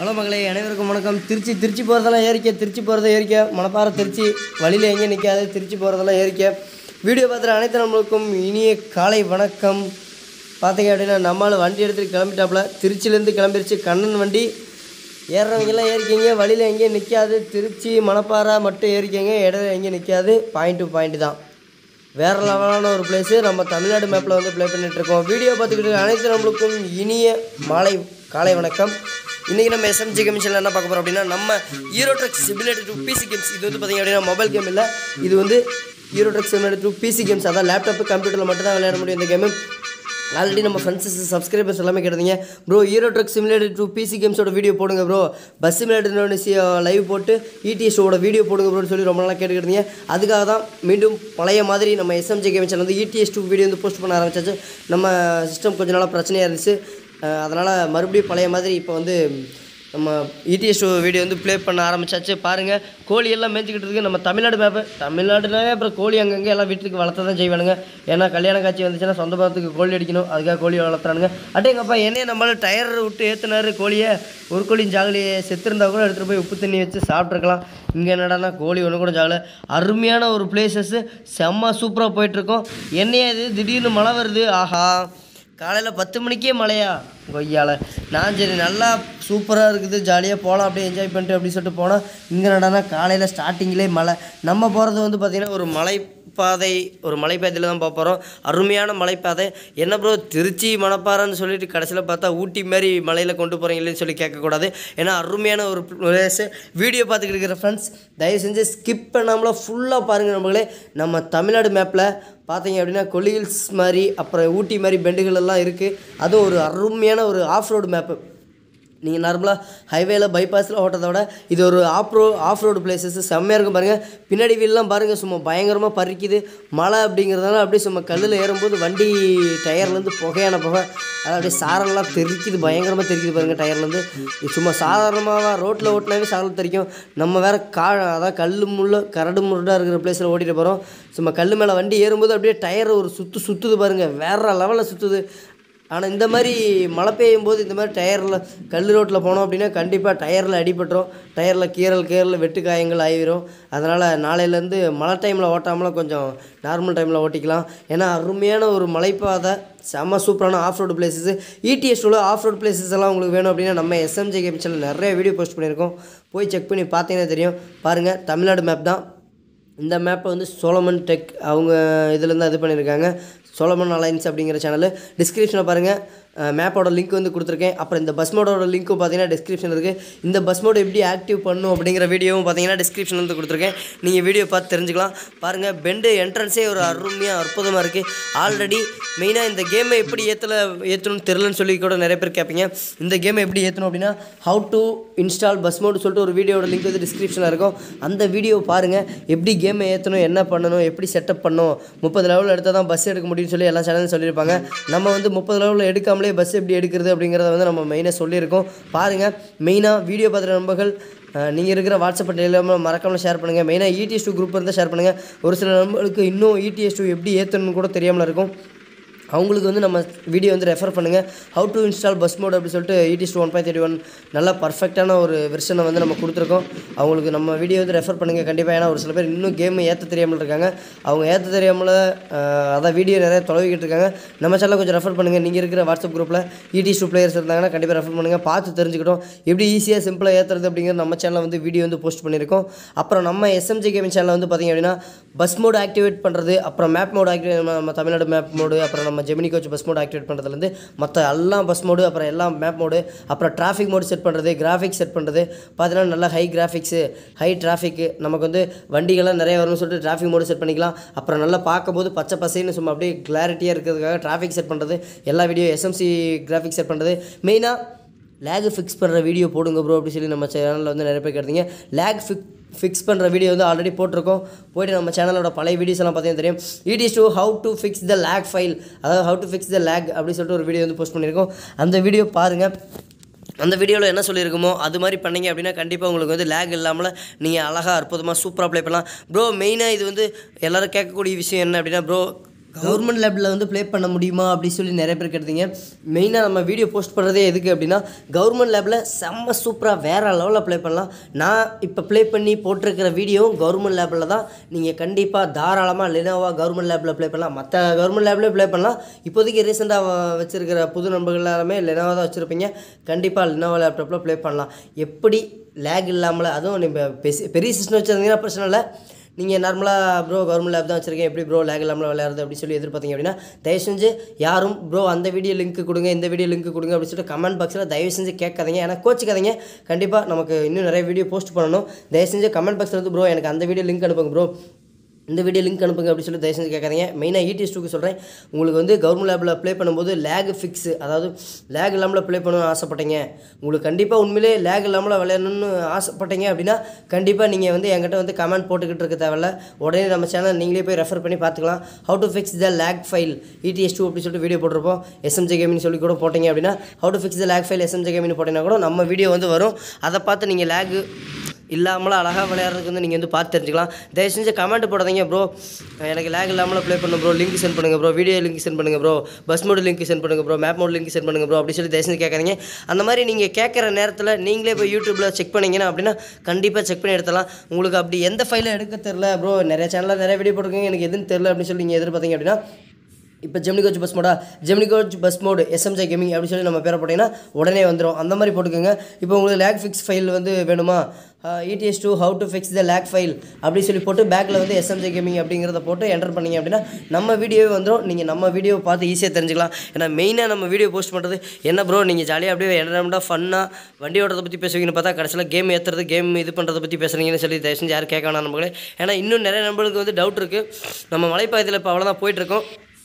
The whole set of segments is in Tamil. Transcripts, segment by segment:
ஹலோ மகளே அனைவருக்கும் வணக்கம் திருச்சி திருச்சி போகிறதெல்லாம் ஏறிக்க திருச்சி போகிறத ஏறிக்க மணப்பாறை திருச்சி வழியில் எங்கேயும் நிற்காது திருச்சி போகிறதெல்லாம் ஏறிக்க வீடியோ பார்த்துட்டு அனைத்து நம்மளுக்கும் இனிய காலை வணக்கம் பார்த்தீங்க அப்படின்னா நம்மளால் வண்டி எடுத்துகிட்டு கிளம்பிட்டாப்புல திருச்சியிலேருந்து கிளம்பிருச்சு கண்ணன் வண்டி ஏறுறவங்கெல்லாம் ஏறிக்கிங்க வழியில் எங்கேயும் நிற்காது திருச்சி மணப்பாறை மட்டும் ஏறிக்கங்க இடையில எங்கேயும் நிற்காது பாயிண்ட் டு பாயிண்ட் தான் வேறு லெவலான ஒரு பிளேஸு நம்ம தமிழ்நாடு மேப்பில் வந்து ப்ளே பண்ணிகிட்ருக்கோம் வீடியோ பார்த்துக்கிட்டு இருக்க அனைத்து நம்மளுக்கும் இனிய மாலை காலை வணக்கம் இன்றைக்கி நம்ம எஸ்எம்ஜி கமிஷனில் என்ன பார்க்க போகிறோம் அப்படின்னா நம்ம Euro Truck Simulator two PC games இது வந்து பார்த்திங்க அப்படின்னா மொபைல் கேம் இல்லை இது வந்து Euro Truck Simulator two PC games அதான் லேப்டாப்பு கம்ப்யூட்டரில் மட்டும் தான் விளையாட முடியும் இந்த கேமு ஆல்ரெடி நம்ம ஃப்ரெண்ட்ஸ் சப்ஸ்கிரைபர்ஸ் எல்லாமே கேட்டீங்க bro Euro Truck Simulator two PC கேம்ஸோட வீடியோ போடுங்க ப்ரோ பஸ் சிமுலேட்டர் லைவ் போட்டு இடிஎஸோட வீடியோ போடுங்க ப்ரோன்னு சொல்லி ரொம்ப நாளாக கேட்டுக்கிட்டீங்க அதுக்காக தான் மீண்டும் பழைய மாதிரி நம்ம எஸ்எம்ஜி கேம் சேனல் வந்து இடிஎஸ் டூ வீடியோ வந்து போஸ்ட் பண்ண ஆரம்பிச்சாச்சு நம்ம சிஸ்டம் கொஞ்ச நாளாக பிரச்சனையாக இருந்துச்சு அதனால் மறுபடியும் பழைய மாதிரி இப்போ வந்து நம்ம இடிஎஸ் வீடியோ வந்து ப்ளே பண்ண ஆரம்பிச்சாச்சு பாருங்கள் கோழி எல்லாம் மேய்ச்சிக்கிட்டு இருக்கு நம்ம தமிழ்நாடு மேப்பு தமிழ்நாடுனாவே அப்புறம் கோழி அங்கங்கே எல்லாம் வீட்டுக்கு வளர்த்த தான் செய்வானுங்க ஏன்னா கல்யாண காட்சி வந்துச்சுன்னா சொந்த பக்கத்துக்கு கோழி அடிக்கணும் அதுக்காக கோழி வளர்த்துறானுங்க அட்டேங்கப்பா என்னைய நம்மளால டயர் விட்டு ஏற்றுனாரு கோழியை ஒரு கோழி ஜாகலியை செத்துருந்தா கூட எடுத்துகிட்டு போய் உப்பு தண்ணி வச்சு சாப்பிட்ருக்கலாம் இங்கே என்னடானா கோழி ஒன்று கூட ஜாகலை அருமையான ஒரு பிளேசஸ்ஸு செம்ம சூப்பராக போயிட்டுருக்கோம் என்னையா இது திடீர்னு மழை வருது ஆஹா காலையில் பத்து மணிக்கே மழையா கொய்யால நான் சரி நல்லா சூப்பராக இருக்குது ஜாலியாக போகலாம் அப்படியே என்ஜாய் பண்ணிட்டு அப்படி சொல்லிட்டு போனால் இங்கே நடனா காலையில் ஸ்டார்டிங்லேயே மழை நம்ம போகிறது வந்து பார்த்திங்கன்னா ஒரு மலைப்பாதை ஒரு மலைப்பாதையில் தான் போக போகிறோம் அருமையான மலைப்பாதை என்ன ப்ரோ திருச்சி மணப்பாறைன்னு சொல்லிட்டு கடைசியில் பார்த்தா ஊட்டி மாதிரி மலையில் கொண்டு போகிறீங்களேன்னு சொல்லி கேட்கக்கூடாது ஏன்னா அருமையான ஒரு பிளேஸு வீடியோ பார்த்துக்கிட்டு இருக்கிற ஃப்ரெண்ட்ஸ் தயவு செஞ்சு ஸ்கிப் பண்ணாமல ஃபுல்லாக பாருங்கள் நம்மளே நம்ம தமிழ்நாடு மேப்பில் பார்த்தீங்க அப்படின்னா கொல்லி ஹில்ஸ் மாதிரி அப்புறம் ஊட்டி மாதிரி பெண்டுகள் எல்லாம் இருக்குது அதுவும் ஒரு அருமையான ஒரு ஆஃப் ரோடு மேப்பு நீங்கள் நார்மலாக ஹைவேல பைபாஸில் ஓட்டத்தை விட இது ஒரு ஆஃப் ரோ ஆஃப் ரோடு பிளேசஸ் செம்மையாக இருக்கும் பாருங்கள் பின்னாடி வீல்லாம் பாருங்கள் சும்மா பயங்கரமாக பறிக்குது மழை அப்படிங்கிறதுனால அப்படியே சும்மா கல்லில் ஏறும்போது வண்டி டயர்லேருந்து புகையான புகை அது அப்படியே சாரெல்லாம் தெரிக்குது பயங்கரமாக தெரிக்குது பாருங்கள் டயர்லேருந்து இது சும்மா சாதாரணமாக ரோட்டில் ஓட்டினாவே சாரல் தெரிக்கும் நம்ம வேறு கா அதான் கல் முள்ள கரடு முரடாக இருக்கிற பிளேஸில் ஓட்டிட்டு போகிறோம் சும்மா கல் மேலே வண்டி ஏறும்போது அப்படியே டயர் ஒரு சுற்று சுற்றுது பாருங்கள் வேறு லெவலில் சுற்றுது ஆனால் இந்த மாதிரி மழை பெய்யும் போது இந்த மாதிரி டயரில் கல் ரோட்டில் போனோம் அப்படின்னா கண்டிப்பாக டயரில் அடிபட்டுரும் டயரில் கீரல் கீரல் வெட்டு காயங்கள் ஆகிரும் அதனால் நாளையிலேருந்து மழை டைமில் ஓட்டாமலாம் கொஞ்சம் நார்மல் டைமில் ஓட்டிக்கலாம் ஏன்னா அருமையான ஒரு மலைப்பாதை செம்ம சூப்பரான ஆஃப் ரோடு பிளேசஸ் இடிஎஸ்டில் ஆஃப் ரோடு பிளேசஸ் எல்லாம் உங்களுக்கு வேணும் அப்படின்னா நம்ம எஸ்எம்ஜே கேம் சேனல் நிறைய வீடியோ போஸ்ட் பண்ணியிருக்கோம் போய் செக் பண்ணி பார்த்தீங்கன்னா தெரியும் பாருங்கள் தமிழ்நாடு மேப் தான் இந்த மேப்பை வந்து சோலமன் டெக் அவங்க இதுலேருந்து இது பண்ணியிருக்காங்க சோலமன் அலைன்ஸ் அப்படிங்கிற சேனல் டிஸ்கிரிப்ஷனில் பாருங்கள் மேப்போட லிங்க் வந்து கொடுத்துருக்கேன் அப்புறம் இந்த பஸ் மோடோட லிங்க்கும் பார்த்தீங்கன்னா டிஸ்கிரிப்ஷன் இருக்குது இந்த பஸ் மோடு எப்படி ஆக்டிவ் பண்ணும் அப்படிங்கிற வீடியோவும் பார்த்தீங்கன்னா டிஸ்கிரிப்ஷன் வந்து கொடுத்துருக்கேன் நீங்கள் வீடியோ பார்த்து தெரிஞ்சுக்கலாம் பாருங்கள் பெண்டு என்ட்ரன்ஸே ஒரு அருமையாக அற்புதமாக இருக்குது ஆல்ரெடி மெயினாக இந்த கேமை எப்படி ஏற்றல ஏற்றணும்னு தெரிலன்னு சொல்லி கூட நிறைய பேர் கேட்பீங்க இந்த கேமை எப்படி ஏற்றணும் அப்படின்னா how to install bus mod சொல்லிட்டு ஒரு வீடியோட லிங்க் வந்து டிஸ்கிரிப்ஷனில் இருக்கும் அந்த வீடியோ பாருங்கள் எப்படி கேமை ஏற்றணும் என்ன பண்ணணும் எப்படி செட்டப் பண்ணணும் முப்பது லெவலில் எடுத்தால் தான் பஸ் எடுக்க முடியும்னு சொல்லி எல்லா சேனலும் சொல்லியிருப்பாங்க நம்ம வந்து முப்பது லெவலில் எடுக்காமலே பஸ் எப்படி எடுக்கிறது அப்படிங்கிறத வந்து நம்ம மெயினாக சொல்லியிருக்கோம் பாருங்கள் மெயினாக வீடியோ பார்க்குற நண்பர்கள் நீங்கள் இருக்கிற வாட்ஸ்அப் டெலிகிராமில் மறக்காமல் ஷேர் பண்ணுங்கள் மெயினாக இடிஎஸ் டூ குரூப் இருந்தால் ஷேர் பண்ணுங்கள் ஒரு சில நண்பர்களுக்கு இன்னும் இடிஎஸ் டூ எப்படி ஏற்றணும்னு கூட தெரியாமல் இருக்கும் அவங்களுக்கு வந்து நம்ம வீடியோ வந்து ரெஃபர் பண்ணுங்கள் how to install bus mod அப்படி சொல்லிட்டு ETS one point thirty one நல்ல பர்ஃபெக்டான ஒரு வெர்ஷனை வந்து நம்ம கொடுத்துருக்கோம் அவங்களுக்கு நம்ம வீடியோ வந்து ரெஃபர் பண்ணுங்கள் கண்டிப்பாக ஏன்னா ஒரு சில பேர் இன்னும் கேம் ஏற்ற தெரியாமல் இருக்காங்க அவங்க ஏற்ற தெரியாமல் அதான் வீடியோ நிறைய தொலைவிக்கிட்டு இருக்காங்க நம்ம சேனலை கொஞ்சம் ரெஃபர் பண்ணுங்கள் நீங்கள் இருக்கிற வாட்ஸ்அப் குரூப்பில் இடிஎஸ் டூ பிளேயர்ஸ் இருந்தாங்கன்னா கண்டிப்பாக ரெஃபர் பண்ணுங்கள் பார்த்து தெரிஞ்சுக்கிட்டோம் எப்படி ஈஸியாக சிம்பிளாக ஏற்றுறது அப்படிங்கிறது நம்ம சேனலில் வந்து வீடியோ வந்து போஸ்ட் பண்ணியிருக்கோம் அப்புறம் நம்ம எஸ்எம்ஜி கேமிங் சேனலில் வந்து பார்த்திங்க அப்படின்னா பஸ் மோடு ஆக்டிவேட் பண்ணுறது அப்புறம் மேப் மோடு ஆக்டிவேட் நம்ம தமிழ்நாடு மேப் மோடு அப்புறம் நம்ம Gemini coach bus mod activate பண்ணுறதுலேருந்து மற்ற எல்லாம் பஸ் மோடு அப்புறம் எல்லாம் மேப் மோடு அப்புறம் டிராஃபிக் மோடு செட் பண்ணுறது கிராஃபிக்ஸ் செட் பண்ணுறது பார்த்தீங்கன்னா நல்லா ஹை கிராஃபிக்ஸு ஹை டிராஃபிக்கு நமக்கு வந்து வண்டிகள்லாம் நிறைய வரும்னு சொல்லிட்டு டிராஃபிக் மோடு செட் பண்ணிக்கலாம் அப்புறம் நல்லா பார்க்கும்போது பச்சை பசைன்னு சும்மா அப்படியே கிளாரிட்டியாக இருக்கிறதுக்காக டிராஃபிக் செட் பண்ணுறது எல்லா வீடியோ எஸ்எம்சி கிராஃபிக்ஸ் செட் பண்ணுறது மெயினாக லேக் ஃபிக்ஸ் பண்ணுற வீடியோ போடுங்க ப்ரோ அப்படி சொல்லி நம்ம சேனலில் வந்து நிறைய பேர் கேட்டீங்க லேக் ஃபிக் ஃபிக்ஸ் பண்ணுற வீடியோ வந்து ஆல்ரெடி போட்டிருக்கோம் போயிட்டு நம்ம சேனலோட பழைய வீடியோஸ் எல்லாம் பார்த்தீங்கன்னா தெரியும் ETS two how to fix the lag file அதாவது how to fix the lag அப்படி சொல்லிட்டு ஒரு வீடியோ வந்து போஸ்ட் பண்ணியிருக்கோம் அந்த வீடியோ பாருங்கள் அந்த வீடியோவில் என்ன சொல்லியிருக்குமோ அது மாதிரி பண்ணீங்க அப்படின்னா கண்டிப்பாக உங்களுக்கு வந்து லேக் இல்லாமல் நீங்கள் அழகாக அற்புதமாக சூப்பராக ப்ளே பண்ணலாம் ப்ரோ மெயினாக இது வந்து எல்லோரும் கேட்கக்கூடிய விஷயம் என்ன அப்படின்னா ப்ரோ கவர்மெண்ட் லேபில் வந்து ப்ளே பண்ண முடியுமா அப்படின்னு சொல்லி நிறைய பேர் கேட்டீங்க மெயினாக நம்ம வீடியோ போஸ்ட் பண்ணுறதே எதுக்கு அப்படின்னா கவர்மெண்ட் லேபில் செம்ம சூப்பராக வேறு லெவலில் ப்ளே பண்ணலாம் நான் இப்போ ப்ளே பண்ணி போட்டிருக்கிற வீடியோ கவர்மெண்ட் லேபில் தான் நீங்கள் கண்டிப்பாக தாராளமாக லினோவா கவர்மெண்ட் லேபில் ப்ளே பண்ணலாம் மற்ற கவர்மெண்ட் லேப்லேயே ப்ளே பண்ணலாம் இப்போதைக்கு ரீசெண்டாக வச்சுருக்கிற புது நண்பர்கள் எல்லாருமே லினோவா தான் வச்சுருப்பீங்க கண்டிப்பாக லினோவா லேப்டாப்பில் ப்ளே பண்ணலாம் எப்படி லேக் இல்லாமல் அதுவும் நீங்கள் பெரிய சிஸ்டம் வச்சுருந்தீங்கன்னா பிரச்சனை இல்லை நீங்கள் நார்மலாக ப்ரோ கவர்மெண்ட் லேப் தான் வச்சிருக்கேன் எப்படி ப்ரோ லேக் இல்லாமல் விளையாடுறது அப்படி சொல்லி எதிர்பார்த்தீங்க அப்படின்னா தயவு செஞ்சு யாரும் ப்ரோ அந்த வீடியோ லிங்க் கொடுங்க இந்த வீடியோ லிங்க் கொடுங்க அப்படின்னு சொல்லிட்டு கமெண்ட் பாக்ஸில் தயவு செஞ்சு கேட்காதீங்க ஏன்னா கோச்சிக்காதீங்க கண்டிப்பாக நமக்கு இன்னும் நிறைய வீடியோ போஸ்ட் பண்ணணும் தயவு செஞ்சு கமெண்ட் பாக்ஸில் வந்து ப்ரோ எனக்கு அந்த வீடியோ லிங்க் அனுப்புங்க ப்ரோ இந்த வீடியோ லிங்க் அனுப்புங்க அப்படின்னு சொல்லி தயவு செஞ்சு கேட்காதீங்க மெயினாக இடிஎஸ் டூக்கு சொல்கிறேன் உங்களுக்கு வந்து கவர்மெண்ட் லேபில் ப்ளே பண்ணும்போது லேக் ஃபிக்ஸு அதாவது லேக் இல்லாமல் ப்ளே பண்ணணும்னு ஆசைப்பட்டீங்க உங்களுக்கு கண்டிப்பாக உண்மையிலே லேக் இல்லாமல் விளையாடணும்னு ஆசைப்பட்டீங்க அப்படின்னா கண்டிப்பாக நீங்கள் வந்து என்கிட்ட வந்து கமெண்ட் போட்டுக்கிட்டு இருக்க தேவையில்ல உடனே நம்ம சேனல் நீங்களே போய் ரெஃபர் பண்ணி பார்த்துக்கலாம் how to fix the lag file ETS two அப்படின்னு சொல்லிட்டு வீடியோ போட்டிருப்போம் எஸ்எம்ஜே கேமின்னு சொல்லி கூட போட்டீங்க அப்படின்னா how to fix the lag file SMJ கேமின்னு போட்டிங்கன்னா கூட நம்ம வீடியோ வந்து வரும் அதை பார்த்து நீங்கள் லேக் இல்லாமல் அழகாக விளையாடுறதுக்கு வந்து நீங்கள் வந்து பார்த்து தெரிஞ்சுக்கலாம் தயவு செஞ்சு கமெண்ட் போடாதீங்க ப்ரோ எனக்கு லேக் இல்லாமல் ப்ளே பண்ணும் ப்ரோ லிங்க் சென்ட் பண்ணுங்கள் ப்ரோ வீடியோ லிங்க் சென்ட் பண்ணுங்கள் bro bus mod link send பண்ணுங்கள் bro map mod link send பண்ணுங்கள் ப்ரோ அப்படி சொல்லி தயவு செஞ்சு கேட்காதீங்க அந்த மாதிரி நீங்கள் கேட்குற நேரத்தில் நீங்களே போய் யூடியூப்பில் செக் பண்ணீங்கன்னா அப்படின்னா கண்டிப்பாக செக் பண்ணி எடுத்துலாம் உங்களுக்கு அப்படி எந்த ஃபைலை எடுக்க தெரில ப்ரோ நிறைய சேனலில் நிறைய வீடியோ போட்டிருக்கீங்க எனக்கு எதுவும் தெரில அப்படின்னு சொல்லி நீங்கள் எதிர்பார்த்தீங்க அப்படின்னா இப்போ ஜெமினி கோச் பஸ் மோடா Gemini coach bus mod SMJ gaming அப்படின்னு சொல்லி நம்ம பேரை போட்டிங்கன்னா உடனே வந்துடும் அந்த மாதிரி போட்டுக்கோங்க இப்போ உங்களுக்கு லேக் ஃபிக்ஸ் ஃபைல் வந்து வேணுமா ETS two how to fix the lag file அப்படி சொல்லி போட்டு பேக்கில் வந்து எஸ்எம்ஜே கேமிங் அப்படிங்கிறத போட்டு என்டர் பண்ணீங்க அப்படின்னா நம்ம வீடியோவே வந்துடும் நீங்கள் நம்ம வீடியோவை பார்த்து ஈஸியாக தெரிஞ்சுக்கலாம் ஏன்னா மெயினாக நம்ம வீடியோ போஸ்ட் பண்ணுறது என்ன ப்ரோ நீங்கள் ஜாலியாக அப்படியே என்டர்மெண்ட்டாக ஃபன்னாக வண்டி ஓட்டுறதை பற்றி பேசுவீங்கன்னு பார்த்தா கடைசியில் கேம் ஏற்றுறது கேம் இது பண்ணுறதை பற்றி பேசுகிறீங்கன்னு சொல்லி தயவு செஞ்சு யாரும் கேட்க வேணாம் நம்மளே ஏன்னா இன்னும் நிறைய நம்பளுக்கு வந்து டவுட் இருக்குது நம்ம மலைப்பாயத்தில் இப்போ அவ்வளோதான் போயிட்டுருக்கோம்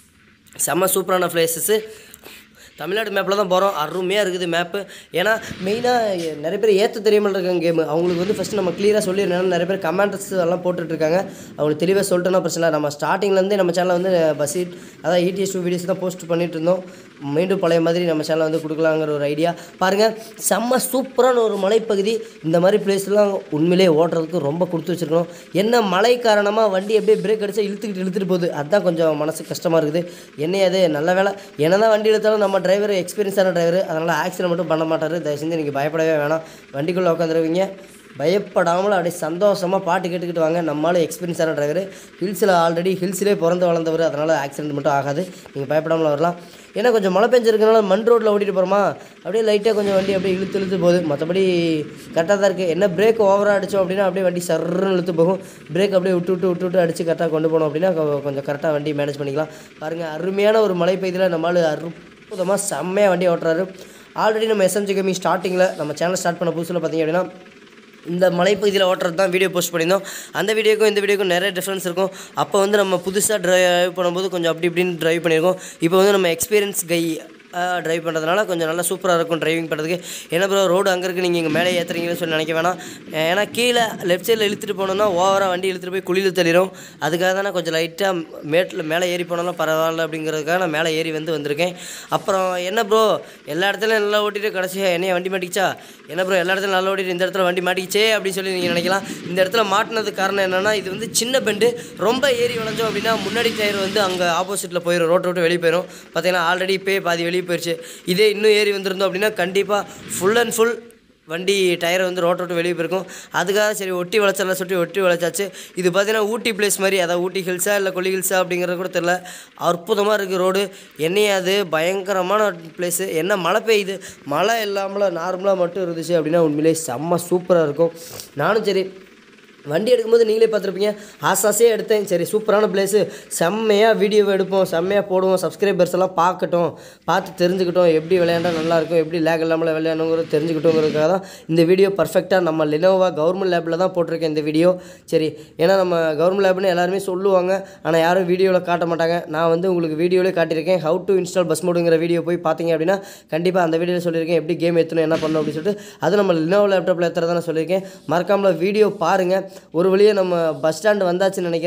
செம்ம சூப்பரான பிளேசஸ்ஸு தமிழ்நாடு மேப்பில் தான் போகிறோம் அருமையாக இருக்குது மேப்பு ஏன்னா மெயினாக நிறைய பேர் ஏற்ற தெரியாமல் இருக்காங்க கேமு அவங்களுக்கு வந்து ஃபஸ்ட்டு நம்ம க்ளியராக சொல்லிடணும் நிறைய பேர் கமெண்ட்ஸ் எல்லாம் போட்டுட்ருக்காங்க அவங்களுக்கு தெளிவாக சொல்லிட்டோன்னா பிரச்சனை இல்லை நம்ம ஸ்டார்டிங்லேருந்தே நம்ம சேனலில் வந்து பஸ்ஸீட் அதாவது இடிஎஸ் டூ வீடியோஸ் தான் போஸ்ட் பண்ணிட்டு இருந்தோம் மீண்டும் பழைய மாதிரி நம்ம சேனலில் வந்து கொடுக்கலாங்கிற ஒரு ஐடியா பாருங்கள் செம்ம சூப்பரான ஒரு மலைப்பகுதி இந்த மாதிரி பிளேஸ்லாம் உண்மையிலே ஓட்டுறதுக்கு ரொம்ப கொடுத்து வச்சுருக்கணும் என்ன மழை காரணமாக வண்டி அப்படியே பிரேக் அடிச்சா இழுத்துக்கிட்டு இழுத்துட்டு போகுது அதுதான் கொஞ்சம் மனசு கஷ்டமாக இருக்குது என்ன அது நல்ல வேலை என்ன தான் வண்டி எடுத்தாலும் நம்ம டிரைவர் எக்ஸ்பீரியன்ஸான டிரைவர் அதனால் ஆக்சிடென்ட் மட்டும் பண்ண மாட்டார் தயவு செஞ்சு நீங்கள் பயப்படவே வேணாம் வண்டிக்குள்ளே உட்காந்துருவீங்க பயப்படாமல் அப்படியே சந்தோஷமாக பாட்டு கேட்டுக்கிட்டு வாங்க நம்மளால எக்ஸ்பீரியன்ஸான டிரைவர் ஹில்ஸில் ஆல்ரெடி ஹில்ஸ்லேயே பிறந்து வளர்ந்தவர் அதனால் ஆக்சிடென்ட் மட்டும் ஆகாது நீங்கள் பயப்படாமல் வரலாம் ஏன்னா கொஞ்சம் மழை பெஞ்சிருக்கனால மண் ரோட்டில் ஓட்டிட்டு போகிறோமா அப்படியே லைட்டாக கொஞ்சம் வண்டி அப்படியே இழுத்து இழுத்து போகுது மற்றபடி கரெக்டாக தான் இருக்குது என்ன பிரேக் ஓவராக அடித்தோம் அப்படின்னா அப்படியே வண்டி சர்ன்னு இழுத்து போகும் பிரேக் அப்படியே விட்டு விட்டு விட்டு விட்டு அடித்து கரெக்டாக கொண்டு போனோம் அப்படின்னா கொ- கொஞ்சம் கரெக்டாக வண்டி மேனேஜ் பண்ணிக்கலாம் பாருங்கள் அருமையான ஒரு மழை பெய்தில் நம்மளால் அற்புதமாக செம்மையாக வண்டி ஓட்டுறாரு ஆல்ரெடி நம்ம எஸ்எம்ஜி கேமிங் ஸ்டார்டிங்கில் நம்ம சேனல் ஸ்டார்ட் பண்ண புதுசில் பார்த்தீங்க அப்படின்னா இந்த மலைப்பகுதியில் ஓட்டுறது தான் வீடியோ போஸ்ட் பண்ணியிருந்தோம் அந்த வீடியோக்கும் இந்த வீடியோக்கும் நிறைய டிஃப்ரென்ஸ் இருக்கும் அப்போ வந்து நம்ம புதுசாக ட்ரைவ் பண்ணும்போது கொஞ்சம் அப்படி இப்படின்னு ட்ரைவ் பண்ணியிருக்கோம் இப்போ வந்து நம்ம எக்ஸ்பீரியன்ஸ் கை ட்ரைவ் பண்ணுறதுனால கொஞ்சம் நல்லா சூப்பராக இருக்கும் டிரைவிங் பண்ணுறதுக்கு ஏன்னா ப்ரோ ரோடு அங்கே இருக்குது நீங்கள் இங்கே மேலே ஏற்றுறீங்கன்னு சொல்லி நினைக்க வேணாம் ஏன்னா கீழே லெஃப்ட் சைடில் இழுத்துட்டு போனோம்னா ஓவராக வண்டி இழுத்துட்டு போய் குழியில் தள்ளிடும் அதுக்காக தான் நான் கொஞ்சம் லைட்டாக மேட்டில் மேலே ஏறி போனாலும் பரவாயில்ல அப்படிங்கிறதுக்காக நான் மேலே ஏறி வந்து வந்திருக்கேன் அப்புறம் என்ன ப்ரோ எல்லா இடத்துலையும் நல்லா ஓட்டிட்டு கடைசியாக என்னைய வண்டி மாட்டிக்கிச்சா என்ன ப்ரோ எல்லா இடத்துலையும் நல்லா ஓட்டிட்டு இந்த இடத்துல வண்டி மாட்டிக்கிச்சே அப்படின்னு சொல்லி நீங்கள் நினைக்கலாம் இந்த இடத்துல மாட்டினதுக்கு காரணம் என்னென்னா இது வந்து சின்ன பெண்டு ரொம்ப ஏறி வளைஞ்சோம் அப்படின்னா முன்னாடி டயர் வந்து அங்கே ஆப்போசிட்டில் போயிடும் ரோட்டை விட்டு வெளியே போயிடும் பார்த்தீங்கன்னா ஆல்ரெடி இப்போயே பாதி வெளியே போயிடுச்சு இதே இன்னும் ஏறி வந்திருந்தோம் அப்படின்னா கண்டிப்பாக ஃபுல் அண்ட் ஃபுல் வண்டி டயரை வந்து ரோட்டை விட்டு வெளியே போயிருக்கும் அதுக்காக சரி ஒட்டி வளைச்சலாம் சொல்லி ஒட்டி வளைச்சாச்சு இது பார்த்தீங்கன்னா ஊட்டி பிளேஸ் மாதிரி அதாவது ஊட்டி ஹில்ஸா இல்லை கொல்லி ஹில்ஸா அப்படிங்கிறது கூட தெரில அற்புதமாக இருக்குது ரோடு என்னையே அது பயங்கரமான பிளேஸு என்ன மழை பெய்யுது மழை இல்லாமல் நார்மலாக மட்டும் இருந்துச்சு அப்படின்னா உண்மையிலேயே செம்ம சூப்பராக இருக்கும் நானும் சரி வண்டி எடுக்கும்போது நீங்களே பார்த்துருப்பீங்க ஆசாசையாக எடுத்தேன் சரி சூப்பரான பிளேஸு செம்மையாக வீடியோ எடுப்போம் செம்மையாக போடுவோம் சப்ஸ்கிரைபர்ஸ் எல்லாம் பார்க்கட்டும் பார்த்து தெரிஞ்சுக்கிட்டோம் எப்படி விளையாண்டா நல்லாயிருக்கும் எப்படி லேக் இல்லாமல் விளையாடணுங்கிறது தெரிஞ்சுக்கிட்டோங்கிறதுக்காக தான் இந்த வீடியோ பர்ஃபெக்டாக நம்ம லினோவா கவர்மெண்ட் லேபில் தான் போட்டிருக்கேன் இந்த வீடியோ சரி ஏன்னா நம்ம கவர்மெண்ட் லேப்னு எல்லாருமே சொல்லுவாங்க ஆனால் யாரும் வீடியோவில் காட்ட மாட்டாங்க நான் வந்து உங்களுக்கு வீடியோவிலே காட்டியிருக்கேன் ஹவு டு இன்ஸ்டால் பஸ் மோடுங்கிற வீடியோ போய் பார்த்தீங்க அப்படின்னா கண்டிப்பாக அந்த வீடியோவில் சொல்லியிருக்கேன் எப்படி கேம் ஏற்றணும் என்ன பண்ணணும் அப்படின்னு சொல்லிட்டு அது நம்ம லினோவா லேப்டாப்பில் ஏற்றுறதா நான் சொல்லியிருக்கேன் மறக்காமல் வீடியோ பாருங்கள் ஒரு வழியாக நம்ம பஸ் ஸ்டாண்டு வந்தாச்சுன்னு நினைக்கிறேன்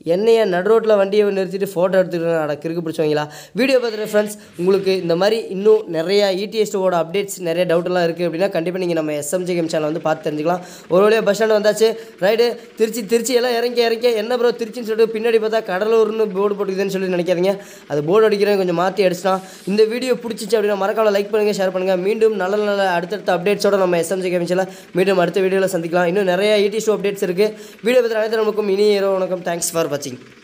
என்னைய நடு ரோட்டில் வண்டியை நிறுத்திட்டு ஃபோட்டோ எடுத்துக்கிட்டு அட கிறுக்கு பிடிச்சவங்களா வீடியோ பார்த்துட்டு ஃப்ரெண்ட்ஸ் உங்களுக்கு இந்த மாதிரி இன்னும் நிறையா இடிஎஸ்டோட அப்டேட்ஸ் நிறைய டவுட்லாம் இருக்குது அப்படின்னா கண்டிப்பாக நீங்கள் நம்ம எஸ்எம்ஜி கேம் சேனல் வந்து பார்த்து தெரிஞ்சுக்கலாம் ஒரு வழியாக பஸ் ஸ்டாண்ட் வந்தாச்சு ரைடு திருச்சி திருச்சி எல்லாம் இறங்கி இறங்கி என்ன ப்ரோ திருச்சின்னு சொல்லிட்டு பின்னாடி பார்த்தா கடலூர்னு போர்டு போட்டுக்குதுன்னு சொல்லி நினைக்காதீங்க அது போர்டு அடிக்கிறேன் கொஞ்சம் மாற்றி அடிச்சிட்டான் இந்த வீடியோ பிடிச்சிச்சு அப்படின்னா மறக்காம லைக் பண்ணுங்கள் ஷேர் பண்ணுங்கள் மீண்டும் நல்ல நல்ல அடுத்தடுத்த அப்டேட்ஸோட நம்ம எஸ்எம்ஜி கேம் சேனல் மீண்டும் அடுத்த வீடியோவில் சந்திக்கலாம் இன்னும் நிறைய இடி ஷோ அப்டேட்ஸ் இருக்குது வீடியோ பற்றி அனைத்து நமக்கும் இனி இரவு வணக்கம் தேங்க்ஸ் ஃபார் வாட்சிங்